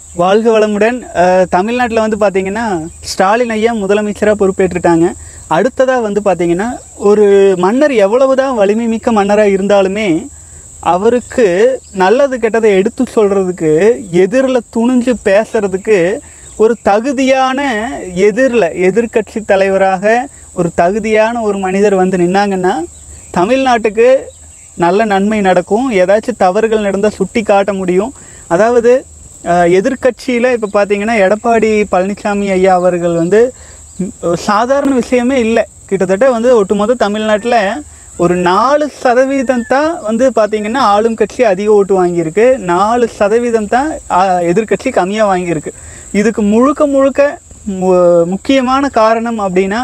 வாழ்க வளமுடன் தமிழ்நாட்டில் வந்து பார்த்தீங்கன்னா ஸ்டாலின் ஐயா முதலமைச்சராக பொறுப்பேற்றுட்டாங்க அடுத்ததாக வந்து பார்த்தீங்கன்னா ஒரு மன்னர் எவ்வளவுதான் வலிமை மிக்க மன்னராக இருந்தாலுமே அவருக்கு நல்லது கெட்டதை எடுத்து சொல்கிறதுக்கு எதிரில் துணிஞ்சு பேசுறதுக்கு ஒரு தகுதியான எதிரில் எதிர்க்கட்சி தலைவராக ஒரு தகுதியான ஒரு மனிதர் வந்து நின்னாங்கன்னா தமிழ்நாட்டுக்கு நல்ல நன்மை நடக்கும் ஏதாச்சும் தவறுகள் நடந்தால் சுட்டி காட்ட முடியும் அதாவது எதிர்கட்சியில் இப்போ பார்த்தீங்கன்னா எடப்பாடி பழனிசாமி ஐயா அவர்கள் வந்து ம், ஒரு சாதாரண விஷயமே இல்லை கிட்டத்தட்ட வந்து ஒட்டுமொத்த தமிழ்நாட்டில் ஒரு நாலு சதவீதம் தான் வந்து பார்த்தீங்கன்னா ஆளும் கட்சி அதிக ஓட்டு வாங்கியிருக்கு நாலு சதவீதம் தான் எதிர்கட்சி கம்மியாக வாங்கியிருக்கு இதுக்கு முழுக்க முழுக்க மு- முக்கியமான காரணம் அப்படின்னா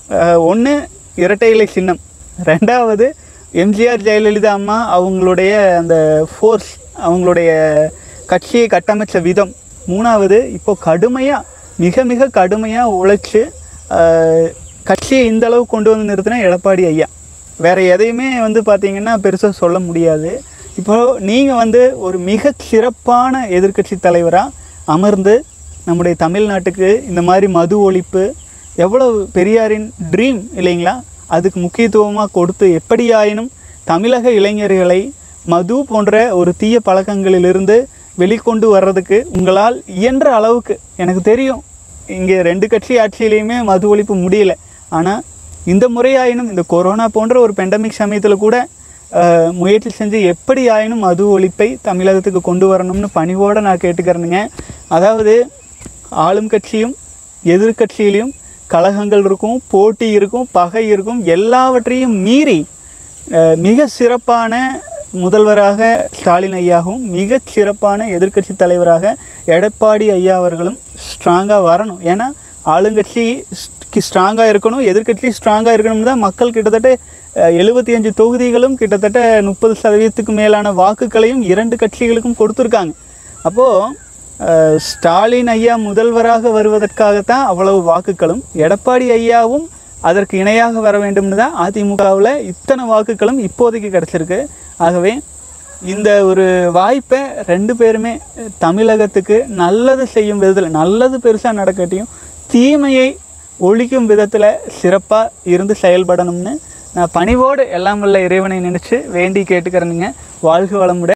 ஒன்று இரட்டை இலை சின்னம் ரெண்டாவது எம்ஜிஆர் ஜெயலலிதா அம்மா அவங்களுடைய அந்த ஃபோர்ஸ் அவங்களுடைய கட்சியை கட்டமைச்ச விதம் மூணாவது இப்போ கடுமையாக மிக மிக கடுமையாக உழைச்சி ஆஹ், கட்சியை இந்த அளவு கொண்டு வந்து நிறுத்தின எடப்பாடி ஐயா வேற எதையுமே வந்து பார்த்தீங்கன்னா பெருசாக சொல்ல முடியாது இப்போ நீங்கள் வந்து ஒரு மிக சிறப்பான எதிர்க்கட்சி தலைவராக அமர்ந்து நம்முடைய தமிழ்நாட்டுக்கு இந்த மாதிரி மது ஒழிப்பு எவ்வளவு பெரியாரின் ட்ரீம் இல்லைங்களா அதுக்கு முக்கியத்துவமாக கொடுத்து எப்படியாயினும் தமிழக இளைஞர்களை மது போன்ற ஒரு தீய பழக்கங்களிலிருந்து வெளிக்கொண்டு வர்றதுக்கு உங்களால் இயன்ற அளவுக்கு எனக்கு தெரியும் இங்கே ரெண்டு கட்சி ஆட்சியிலையுமே மது ஒழிப்பு முடியல ஆனால் இந்த முறையாயினும் இந்த கொரோனா போன்ற ஒரு பெண்டமிக் சமயத்தில் கூட அஹ், முயற்சி செஞ்சு எப்படி ஆயினும் மது ஒழிப்பை தமிழகத்துக்கு கொண்டு வரணும்னு பணிவோடு நான் கேட்டுக்கிறேனுங்க அதாவது ஆளும் கட்சியும் எதிர்கட்சியிலையும் கழகங்கள் இருக்கும் போட்டி இருக்கும் பகை இருக்கும் எல்லாவற்றையும் மீறி அஹ், மிக சிறப்பான முதல்வராக ஸ்டாலின் ஐயாவும் மிக சிறப்பான எதிர்க்கட்சி தலைவராக எடப்பாடி ஐயா அவர்களும் ஸ்ட்ராங்காக வரணும் ஏன்னா ஆளுங்கட்சி ஸ்ட்ராங்காக இருக்கணும் எதிர்க்கட்சி ஸ்ட்ராங்காக இருக்கணும் தான் மக்கள் கிட்டத்தட்ட எழுபத்தி அஞ்சு தொகுதிகளும் கிட்டத்தட்ட முப்பது சதவீதத்துக்கு மேலான வாக்குகளையும் இரண்டு கட்சிகளுக்கும் கொடுத்துருக்காங்க அப்போது அஹ், ஸ்டாலின் ஐயா முதல்வராக வருவதற்காகத்தான் அவ்வளவு வாக்குகளும் எடப்பாடி ஐயாவும் அதற்கு இணையாக வர வேண்டும்னு தான் அதிமுகவில் இத்தனை வாக்குகளும் இப்போதைக்கு கிடச்சிருக்கு ஆகவே இந்த ஒரு வாய்ப்பை ரெண்டு பேருமே தமிழகத்துக்கு நல்லது செய்யும் விதத்தில் நல்லது பெருசாக நடக்கட்டியும் தீமையை ஒழிக்கும் விதத்தில் சிறப்பாக இருந்து செயல்படணும்னு நான் பணிவோடு எல்லாம் வல்ல இறைவனை நினச்சி வேண்டி கேட்டுக்கிறேனுங்க வாழ்க வளமுடன்